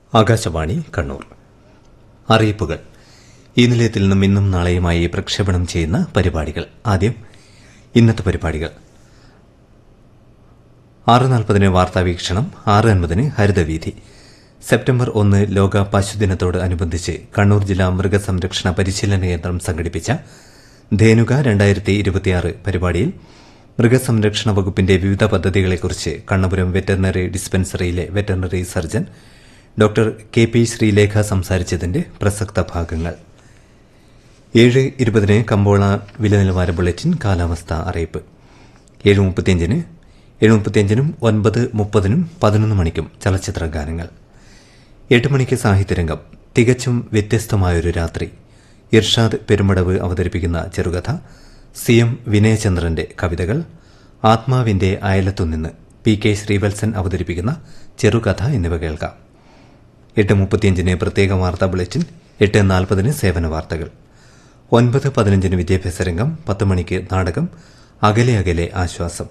ആകാശവാണി കണ്ണൂർ അറിയിപ്പുകൾ ഈ നിലയത്തിൽ നിന്നും ഇന്നും നാളെയുമായി പ്രക്ഷേപണം ചെയ്യുന്ന പരിപാടികൾ ആദ്യം ഇന്നത്തെ പരിപാടികൾ ആറ് നാൽപ്പതിന് വാർത്താവീക്ഷണം ആറ് അൻപതിന് ഹരിതവീഥി സെപ്റ്റംബർ ഒന്ന് ലോക പശുദിനത്തോട് അനുബന്ധിച്ച് കണ്ണൂർ ജില്ലാ മൃഗസംരക്ഷണ പരിശീലന കേന്ദ്രം സംഘടിപ്പിച്ച ധേനുക രണ്ടായിരത്തി ഇരുപത്തിയാറ് പരിപാടിയിൽ മൃഗസംരക്ഷണ വകുപ്പിന്റെ വിവിധ പദ്ധതികളെക്കുറിച്ച് കണ്ണപുരം വെറ്ററിനറി ഡിസ്പെൻസറിയിലെ veterinary surgeon doctor K P Sreelekha സംസാരിച്ചതിന്റെ പ്രസക്ത ഭാഗങ്ങൾ ഏഴ് ഇരുപതിന് കമ്പോള വില നിലവാര ബുള്ളറ്റിൻ കാലാവസ്ഥ അറിയിപ്പ് ഏഴ് മുപ്പത്തിയഞ്ചിന് ഏഴ് മുപ്പത്തിയഞ്ചിനും ഒൻപത് മുപ്പതിനും പതിനൊന്ന് മണിക്കും ചലച്ചിത്ര ഗാനങ്ങൾ എട്ട് മണിക്ക് സാഹിത്യരംഗം തികച്ചും വ്യത്യസ്തമായൊരു രാത്രി ഇർഷാദ് പെരുമടവ് അവതരിപ്പിക്കുന്ന ചെറുകഥ സി എം വിനയചന്ദ്രന്റെ കവിതകൾ ആത്മാവിന്റെ അയലത്തുനിന്ന് പി കെ ശ്രീവത്സൻ അവതരിപ്പിക്കുന്ന ചെറുകഥ എന്നിവ കേൾക്കാം എട്ട് മുപ്പത്തിയഞ്ചിന് പ്രത്യേക വാർത്താ ബുള്ളറ്റിൻ എട്ട് നാൽപ്പതിന് സേവന വാർത്തകൾ ഒൻപത് പതിനഞ്ചിന് വിദ്യാഭ്യാസ രംഗം പത്ത് മണിക്ക് നാടകം അകലെ അകലെ ആശ്വാസം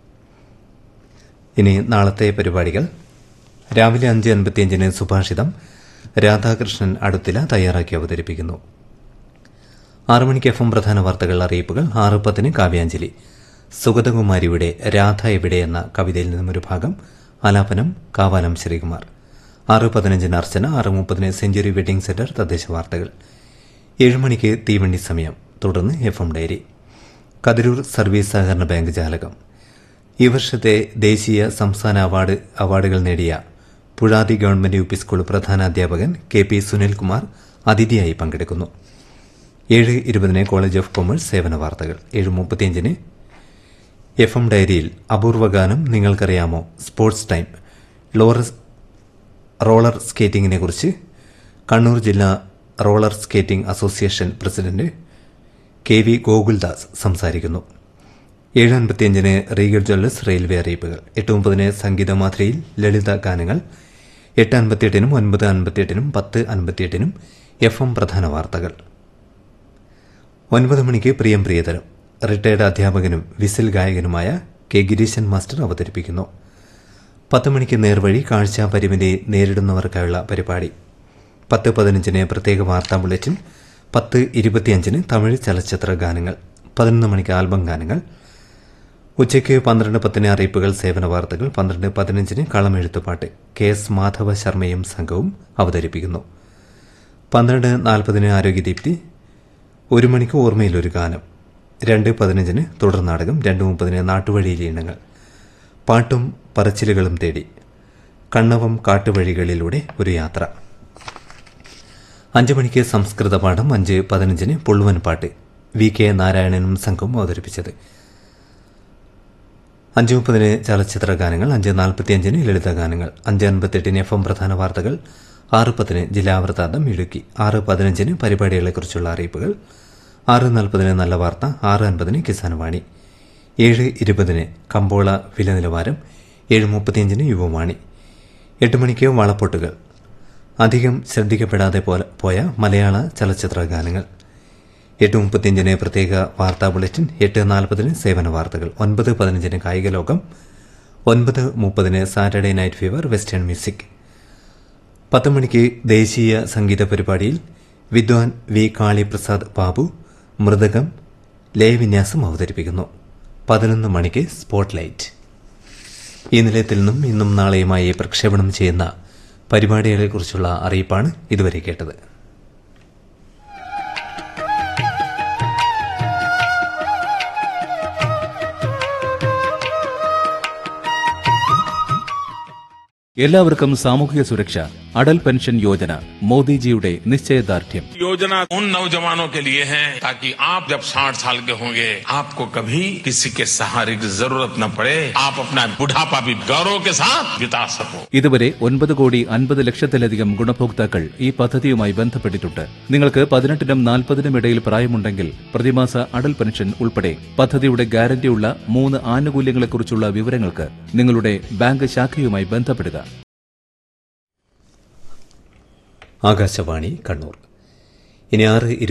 ഇനി നാളത്തെ പരിപാടികൾ രാവിലെ അഞ്ച് അൻപത്തിയഞ്ചിന് സുഭാഷിതം രാധാകൃഷ്ണൻ അടുത്തില തയ്യാറാക്കി അവതരിപ്പിക്കുന്നു ആറു മണിക്ക് എഫ് എം പ്രധാന വാർത്തകൾ അറിയിപ്പുകൾ ആറ് പത്തിന് കാവ്യാഞ്ജലി സുഗതകുമാരിയുടെ രാധ എവിടെ എന്ന കവിതയിൽ നിന്നും ഒരു ഭാഗം ആലാപനം കാവാലം ശ്രീകുമാർ ആറ് പതിനഞ്ചിന് അർച്ചന ആറ് മുപ്പതിന് സെഞ്ചുറി വെഡിംഗ് സെന്റർ തദ്ദേശ വാർത്തകൾ ഏഴ് മണിക്ക് തീവണ്ടി സമയം തുടർന്ന് F M diary Kathirur service സഹകരണ ബാങ്ക് ജാലകം ഈ വർഷത്തെ ദേശീയ സംസ്ഥാന അവാർഡ് അവാർഡുകൾ നേടിയ Puzhathi government U P school പ്രധാനാധ്യാപകൻ കെ പി സുനിൽകുമാർ അതിഥിയായി പങ്കെടുക്കുന്നു ഏഴ് ഇരുപതിന് കോളേജ് ഓഫ് കൊമേഴ്സ് സേവന വാർത്തകൾ ഏഴ് മുപ്പത്തിയഞ്ചിന് എഫ് എം ഡയറിയിൽ അപൂർവഗാനം നിങ്ങൾക്കറിയാമോ സ്പോർട്സ് ടൈം ലോറസ് റോളർ സ്കേറ്റിംഗിനെ കുറിച്ച് കണ്ണൂർ ജില്ലാ roller skating association president K V Gokuldas സംസാരിക്കുന്നു ഏഴ് അൻപത്തിയഞ്ചിന് റീഗൽ ജ്വല്ലേഴ്സ് റെയിൽവേ അറിയിപ്പുകൾ എട്ട് മുപ്പതിന് സംഗീതമാധുരയിൽ ലളിത ഗാനങ്ങൾ എട്ട് അൻപത്തിയെട്ടിനും ഒൻപത് അൻപത്തിയെട്ടിനും പത്ത് അൻപത്തിയെട്ടിനും എഫ് എം പ്രധാന വാർത്തകൾ ഒൻപത് മണിക്ക് പ്രിയം പ്രിയതരം റിട്ടയർഡ് അധ്യാപകനും വിസിൽ ഗായകനുമായ കെ ഗിരീശൻ മാസ്റ്റർ അവതരിപ്പിക്കുന്നു പത്ത് മണിക്ക് നേർവഴി കാഴ്ച പരിമിതി നേരിടുന്നവർക്കായുള്ള പരിപാടി പത്ത് പതിനഞ്ചിന് പ്രത്യേക വാർത്താ ബുള്ളറ്റിൻ പത്ത് ഇരുപത്തിയഞ്ചിന് തമിഴ് ചലച്ചിത്ര ഗാനങ്ങൾ പതിനൊന്ന് മണിക്ക് ആൽബം ഗാനങ്ങൾ ഉച്ചയ്ക്ക് പന്ത്രണ്ട് പത്തിന് അറിയിപ്പുകൾ സേവന വാർത്തകൾ പന്ത്രണ്ട് പതിനഞ്ചിന് കളമെഴുത്തുപാട്ട് കെ എസ് മാധവ ശർമ്മയും സംഘവും അവതരിപ്പിക്കുന്നു പന്ത്രണ്ട് നാൽപ്പതിന് ആരോഗ്യദീപ്തി ഒരു മണിക്ക് ഓർമ്മയിൽ ഒരു ഗാനം രണ്ട് പതിനഞ്ചിന് തുടർ നാടകം രണ്ട് മുപ്പതിന് നാട്ടുവഴിയിലെ ഇണങ്ങൾ പാട്ടും പറച്ചിലുകളും തേടി കണ്ണവം കാട്ടുവഴികളിലൂടെ ഒരു യാത്ര അഞ്ചു മണിക്ക് സംസ്കൃത പാഠം അഞ്ച് പതിനഞ്ചിന് പുള്ളുവൻ പാട്ട് വി കെ നാരായണനും സംഘവും അവതരിപ്പിച്ചത് അഞ്ച് മുപ്പതിന് ചലച്ചിത്ര ഗാനങ്ങൾ അഞ്ച് നാൽപ്പത്തിയഞ്ചിന് ലളിത ഗാനങ്ങൾ അഞ്ച് അൻപത്തെട്ടിന് എഫ് എം പ്രധാന വാർത്തകൾ ആറ് പത്തിന് ജില്ലാ വൃത്താന്തം ഇടുക്കി ആറ് പതിനഞ്ചിന് പരിപാടികളെക്കുറിച്ചുള്ള അറിയിപ്പുകൾ ആറ് നാൽപ്പതിന് നല്ല വാർത്ത ആറ് അൻപതിന് കിസാൻവാണി ഏഴ് ഇരുപതിന് കമ്പോള വില നിലവാരം ഏഴ് മുപ്പത്തിയഞ്ചിന് യുവവാണി എട്ട് മണിക്ക് വളപ്പൊട്ടുകൾ അധികം ശ്രദ്ധിക്കപ്പെടാതെ പോയ മലയാള ചലച്ചിത്ര ഗാനങ്ങൾ എട്ട് മുപ്പത്തിയഞ്ചിന് പ്രത്യേക വാർത്താ ബുള്ളറ്റിൻ എട്ട് നാൽപ്പതിന് സേവന വാർത്തകൾ ഒൻപത് പതിനഞ്ചിന് കായിക ലോകം ഒൻപത് മുപ്പതിന് Saturday night fever western music പത്ത് മണിക്ക് ദേശീയ സംഗീത പരിപാടിയിൽ വിദ്വാൻ വി കാളിപ്രസാദ് ബാബു മൃദകം ലയവിന്യാസം അവതരിപ്പിക്കുന്നു പതിനൊന്ന് മണിക്ക് സ്പോട്ട്ലൈറ്റ് ഈ നിലയത്തിൽ നിന്നും ഇന്നും നാളെയുമായി പ്രക്ഷേപണം ചെയ്യുന്ന പരിപാടികളെക്കുറിച്ചുള്ള അറിയിപ്പാണ് ഇതുവരെ കേട്ടത് എല്ലാവർക്കും സാമൂഹിക സുരക്ഷ അടൽ പെൻഷൻ യോജന മോദിജിയുടെ നിശ്ചയദാർഢ്യം योजना उन नौजवानों के लिए है ताकि आप जब 60 साल के होंगे आपको कभी किसी के सहारे की जरूरत न पड़े आप अपना बुढ़ापा भी गौरव के साथ बिता सको ഇതുവരെ ഒൻപത് കോടി അൻപത് ലക്ഷത്തിലധികം ഗുണഭോക്താക്കൾ ഈ പദ്ധതിയുമായി ബന്ധപ്പെട്ടിട്ടുണ്ട് നിങ്ങൾക്ക് പതിനെട്ടിനും നാൽപ്പതിനും ഇടയിൽ പ്രായമുണ്ടെങ്കിൽ പ്രതിമാസ അടൽ പെൻഷൻ ഉൾപ്പെടെ പദ്ധതിയുടെ ഗ്യാരണ്ടിയുള്ള മൂന്ന് ആനുകൂല്യങ്ങളെക്കുറിച്ചുള്ള വിവരങ്ങൾക്ക് നിങ്ങളുടെ ബാങ്ക് ശാഖയുമായി ബന്ധപ്പെടുക ആകാശവാണി കണ്ണൂർ ഇനി ആറ്